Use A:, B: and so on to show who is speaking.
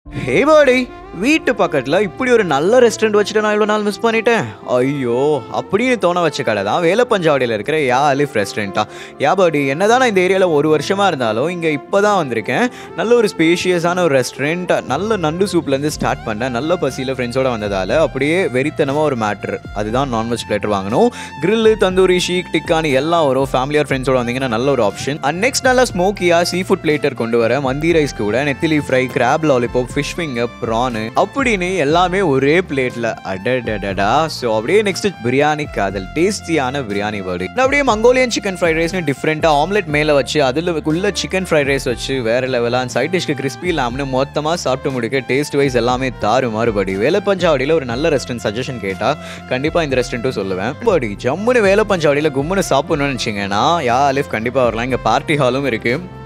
A: ஹே பாடி வீட்டு பக்கத்தில் இப்படி ஒரு நல்ல ரெஸ்டாரண்ட் வச்சுட்டு நான் இவ்வளோ நாள் மிஸ் பண்ணிட்டேன் ஐயோ அப்படின்னு தோண வச்ச கடை தான் வேலப்பஞ்சாவடியில் இருக்கிற யா அலிஃப் ரெஸ்டாரண்ட்டா யா பாடி என்னதான் நான் இந்த ஏரியாவில் ஒரு வருஷமாக இருந்தாலும் இங்கே இப்போ தான் வந்திருக்கேன் நல்ல ஒரு ஸ்பேஷியஸான ஒரு ரெஸ்டாரண்ட் நல்ல நண்டு சூப்லேருந்து ஸ்டார்ட் பண்ணேன் நல்ல பசியில் ஃப்ரெண்ட்ஸோட வந்ததால் அப்படியே வெறித்தனமாக ஒரு மேட்ரு அதுதான் நான்வெஜ் பிளேட்டர் வாங்கணும் கிரில்லு தந்தூரி ஷீக் டிக்கானி எல்லாம் வரும் ஃபேமிலியார் ஃப்ரெண்ட்ஸோட வந்தீங்கன்னா நல்ல ஒரு ஆப்ஷன் அண்ட் நெக்ஸ்ட் நல்லா ஸ்மோக்கியாக சீ ஃபுட் பிளேட்டர் கொண்டு வர மந்தி ரைஸ் கூட நெத்திலி fry crab lollipop fish finger prawn அப்படின்னு எல்லாமே ஒரே பிளேட்டில் அடடடடா ஸோ அப்படியே நெக்ஸ்ட் பிரியாணி காதல் டேஸ்டியான பிரியாணி வேர்டு அப்படியே மங்கோலியன் சிக்கன் ஃப்ரைட் ரைஸ்னு டிஃப்ரெண்ட்டாக ஆம்லெட் மேலே வச்சு அதில் உள்ள சிக்கன் ஃப்ரைட் ரைஸ் வச்சு வேற லெவலாக சைட் டிஷ்க்கு கிறிஸ்பி லாம்னு மொத்தமாக சாப்பிட்டு முடிக்க டேஸ்ட் வைஸ் எல்லாமே தாறு மாறுபடி வேலப்பஞ்சாவடியில் ஒரு நல்ல ரெஸ்டாரண்ட் சஜஷன் கேட்டால் கண்டிப்பாக இந்த ரெஸ்டாரண்ட்டும் சொல்லுவேன் படி ஜம்முன்னு வேலப்பஞ்சாவடியில் கும்முன்னு சாப்பிடணும்னு வச்சிங்கன்னா யா அலிஃப் கண்டிப்பாக வரலாம் இங்கே பார்ட்டி ஹாலும் இருக்குது